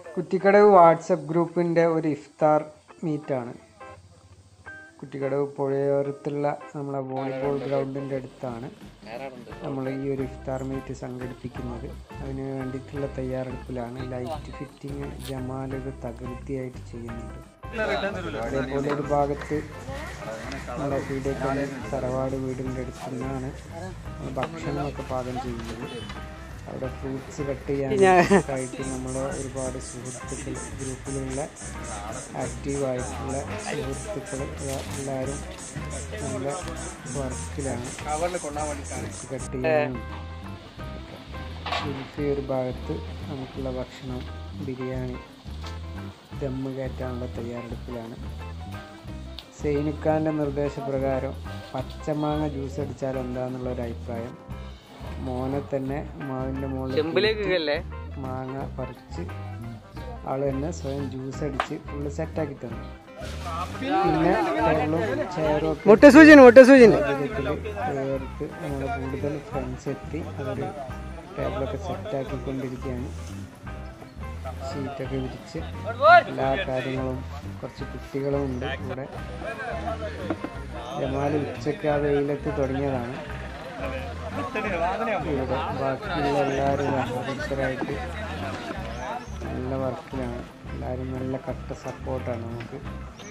Kuttikkadavu WhatsApp ഗ്രൂപ്പിൻ്റെ ഒരു ഇഫ്താർ മീറ്റാണ് കുറ്റിക്കടവ് പുഴയോരത്തുള്ള നമ്മളെ വോളിബോൾ ഗ്രൗണ്ടിൻ്റെ അടുത്താണ് നമ്മൾ ഈ ഒരു ഇഫ്താർ മീറ്റ് സംഘടിപ്പിക്കുന്നത് അതിന് വേണ്ടിയിട്ടുള്ള തയ്യാറെടുപ്പിലാണ് ലൈറ്റ് ഫിറ്റിംഗ് ജമാൽ ഇത് തകൃതിയായിട്ട് ചെയ്യുന്നുണ്ട് അതേപോലെ ഒരു ഭാഗത്ത് നമ്മുടെ പീഡിയക്കൽ തറവാട് വീടിൻ്റെ അടുത്ത് നിന്നാണ് ഭക്ഷണമൊക്കെ പാകം ചെയ്യുന്നത് അവിടെ ഫ്രൂട്ട്സ് കട്ട് ചെയ്യാനായിട്ട് നമ്മുടെ ഒരുപാട് സുഹൃത്തുക്കൾ ഗ്രൂപ്പിലുള്ള ആക്റ്റീവായിട്ടുള്ള സുഹൃത്തുക്കൾ എല്ലാവരും നല്ല വർക്കിലാണ് ഫ്രൂട്ട്സ് കട്ട് ചെയ്യാനും ഗൾഫി ഒരു ഭാഗത്ത് നമുക്കുള്ള ഭക്ഷണം ബിരിയാണി ദമ്മ് കയറ്റാനുള്ള തയ്യാറെടുപ്പിലാണ് സൈനുഖാൻ്റെ നിർദ്ദേശപ്രകാരം പച്ചമാങ്ങ ജ്യൂസ് അടിച്ചാൽ എന്താന്നുള്ള ഒരു അഭിപ്രായം മോനെ തന്നെ മാവിൻ്റെ മുകളിൽ മാങ്ങ പറിച്ച് ആള് തന്നെ സ്വയം ജ്യൂസ് അടിച്ച് ഫുള്ള് സെറ്റാക്കി തന്നു പിന്നെ ടേബിളും ചെയറും ഒക്കെ മുട്ടസൂചന മുട്ടസൂചന സാഹചര്യത്തിൽ ചേർത്ത് നമ്മൾ കൂടുതൽ ഫ്രണ്ട്സ് എത്തി അവർ ടേബിളൊക്കെ സെറ്റാക്കിക്കൊണ്ടിരിക്കുകയാണ് ഷീറ്റൊക്കെ വിരിച്ച് എല്ലാ കാര്യങ്ങളും കുറച്ച് കുട്ടികളും ഉണ്ട് ഇവിടെ ജമാൽ ഉച്ചയ്ക്ക് ആ വെയിലത്ത് തുടങ്ങിയതാണ് ഇവിടെ ബാക്കിയുള്ള എല്ലാവരും ഓഫീസറായിട്ട് നല്ല വർക്കിലാണ് എല്ലാവരും നല്ല കട്ട സപ്പോർട്ടാണ് നമുക്ക്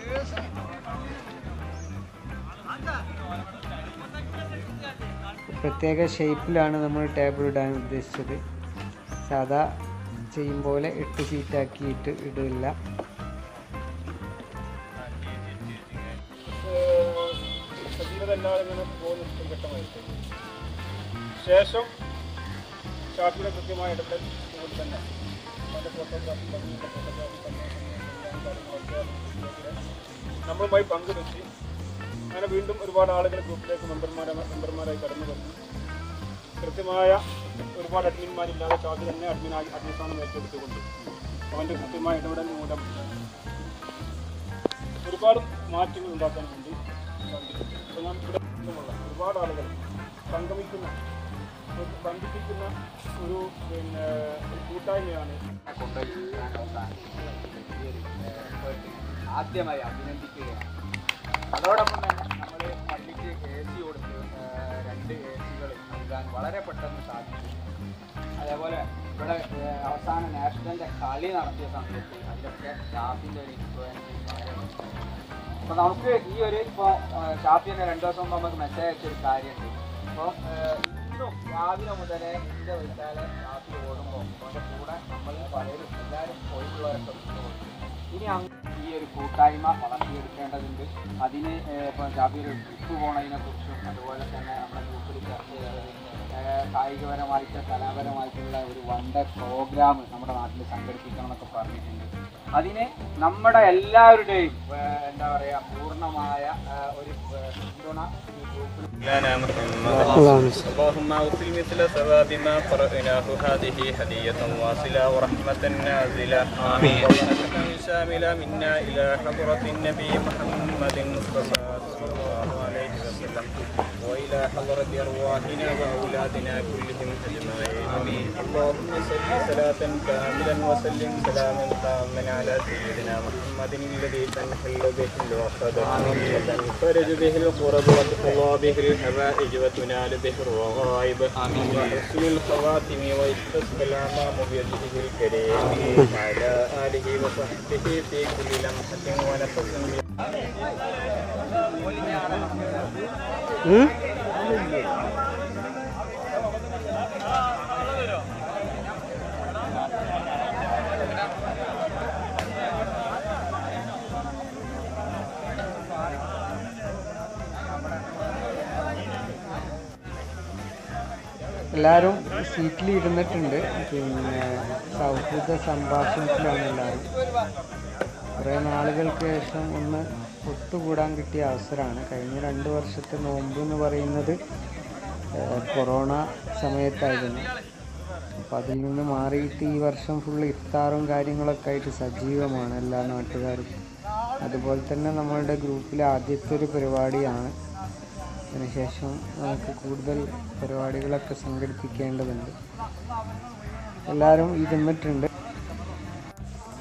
പ്രത്യേക ഷേപ്പിലാണ് നമ്മൾ ടേബിൾ ഇടാൻ ഉദ്ദേശിച്ചത് സാധാ ചെയ്യും പോലെ എട്ട് സീറ്റാക്കിയിട്ട് ഇടില്ല സജീവത എല്ലാവരും ഇങ്ങനെ പോകുന്ന ഒരു ഘട്ടമായിട്ട് ശേഷം ഷാപ്പിലെ കൃത്യമായ ഇടപെടൽ കൊണ്ട് തന്നെ അതിൻ്റെ ഫോട്ടോഗ്രാഫി ഭംഗിയുടെ ഫോട്ടോഗ്രാഫി കാര്യങ്ങളൊക്കെ നമ്മളുമായി പങ്കുവെച്ച് അങ്ങനെ വീണ്ടും ഒരുപാട് ആളുകൾ ഗ്രൂപ്പിലേക്ക് മെമ്പർമാരെ മെമ്പർമാരായി കടന്നു വന്നു കൃത്യമായ ഒരുപാട് അഡ്മിന്മാരില്ലാതെ ഷാപ്പി തന്നെ അഡ്മിനായി അഡ്മിൻ സ്ഥാനം ഏറ്റെടുത്തുകൊണ്ട് അവൻ്റെ കൃത്യമായ ഇടപെടൽ മൂലം ഒരുപാട് മാറ്റങ്ങൾ ഉണ്ടാക്കാൻ വേണ്ടി സാധിക്കും അപ്പോൾ ഞാൻ ഇവിടെ നിന്നുമുള്ള ഒരുപാട് ആളുകൾ സംഗമിക്കുന്ന ഒരു ബന്ധിപ്പിക്കുന്ന ഒരു പിന്നെ ഒരു കൂട്ടായ്മയാണ് ആദ്യമായി അഭിനന്ദിക്കുകയാണ് അതോടൊപ്പം തന്നെ നമ്മൾ പള്ളിക്ക് എ സി കൊടുത്ത് ഏഹ്, രണ്ട് എ സികൾ നൽകാൻ വളരെ പെട്ടെന്ന് സാധിച്ചു അതേപോലെ ഇവിടെ ഏഹ്, അവസാന നാഷണലിൻ്റെ കളി നടത്തിയ സമയത്ത് അതിലൊക്കെ സ്റ്റാഫിൻ്റെ ഒരു ഇൻഫ്ലുവൻസ് വളരെ അപ്പോൾ നമുക്ക് ഈ ഒരു ഇപ്പോൾ ഷാഫി തന്നെ രണ്ട് ദിവസം മുമ്പ് നമുക്ക് മെസ്സേജ് അയച്ചൊരു കാര്യമുണ്ട് അപ്പോൾ ഇന്നും രാവിലെ മുതലേ എൻ്റെ വീട്ടുകാരെ ഷാഫി ഓടുമ്പോൾ അവൻ്റെ കൂടെ നമ്മൾ പലരും എല്ലാവരും പോയിട്ടുള്ളവരൊക്കെ വിട്ടുപോയി ഇനി അങ്ങ് ഈ ഒരു കൂട്ടായ്മ വളർത്തിയെടുക്കേണ്ടതുണ്ട് അതിന് ഇപ്പോൾ ഷാഫി ഒരു ട്രിപ്പ് പോണതിനെ കുറിച്ചും അതുപോലെ തന്നെ നമ്മുടെ ഗ്രൂപ്പിൽ ചർച്ച ചെയ്തത് ഏഹ് കായികപരമായിട്ട് കലാപരമായിട്ടുള്ള ഒരു വണ്ടർ പ്രോഗ്രാം നമ്മുടെ നാട്ടിൽ സംഘടിപ്പിക്കണം എന്നൊക്കെ പറഞ്ഞിട്ടുണ്ട് അതിന് നമ്മുടെ എല്ലാവരുടെയും ഏഹ് എന്താ പറയുക പൂർണ്ണമായ ഏഹ് ഒരു ഏഹ് പിന്തുണ ഈ ഗ്രൂപ്പിൽ لنا محمد اللهم اغفر مثل ثواب ما قرأناه هذه هدية واصلة ورحمة نازلة آمين شاملة منا إلى حضرة النبي محمد صلى الله عليه وسلم وإلى حضرة أرواحنا وأولادنا كلهم أجمعين آمين اللهم صل صلاة كاملا وسلم سلاما تاما على سيدنا محمد الذي تنحل به العقد وتنفرج به القرب وتقضى به الحوائج وتنال به الرغائب وحسن الخواتم ويستسقى الأمام بيده الكريم وعلى آله وصحبه في كل لمحة ونفس എല്ലാവരും സീറ്റിൽ ഇരുന്നിട്ടുണ്ട് പിന്നെ സൗഹൃദ സംഭാഷണത്തിലാണ് എല്ലാവരും കുറേ നാളുകൾക്ക് ശേഷം ഒന്ന് ഒത്തുകൂടാൻ കിട്ടിയ അവസരമാണ് കഴിഞ്ഞ രണ്ട് വർഷത്തെ നോമ്പ് എന്ന് പറയുന്നത് ഏഹ്, കൊറോണ സമയത്തായിരുന്നു അപ്പം അതിൽ നിന്ന് മാറിയിട്ട് ഈ വർഷം ഫുള്ള് ഇഫ്താറും കാര്യങ്ങളൊക്കെ ആയിട്ട് സജീവമാണ് എല്ലാ നാട്ടുകാരും അതുപോലെ തന്നെ നമ്മളുടെ ഗ്രൂപ്പിലെ ആദ്യത്തെ ഒരു പരിപാടിയാണ് അതിനുശേഷം നമുക്ക് കൂടുതൽ പരിപാടികളൊക്കെ സംഘടിപ്പിക്കേണ്ടതുണ്ട് എല്ലാവരും ഇരുന്നിട്ടുണ്ട്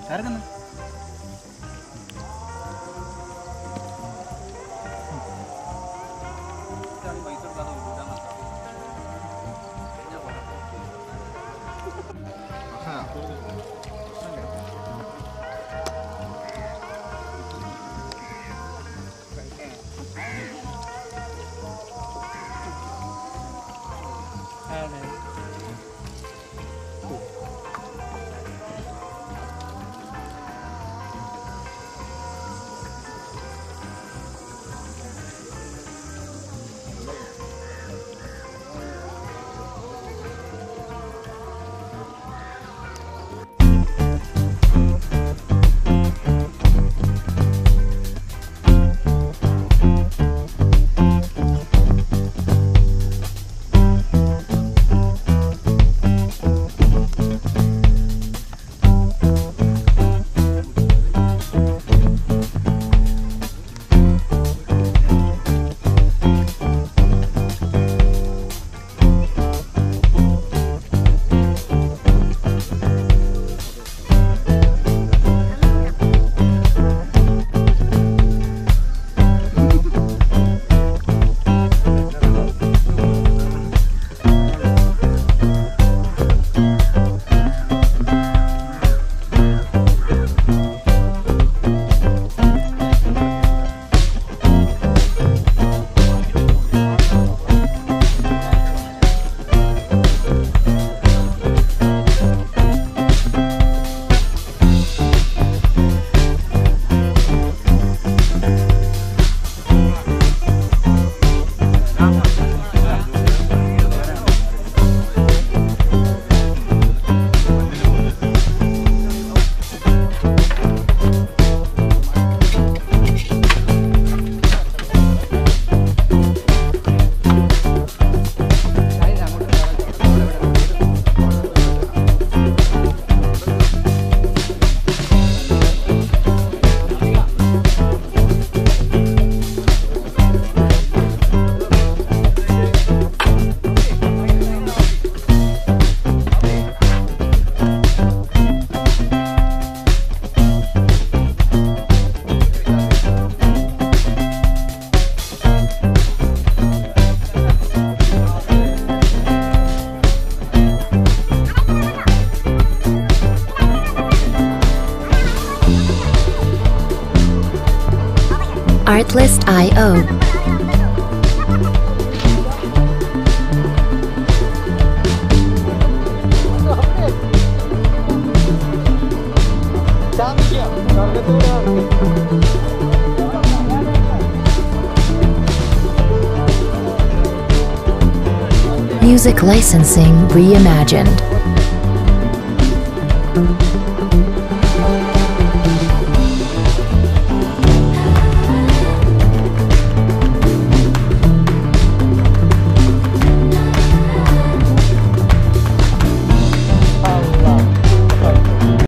Artlist.io. Music licensing reimagined.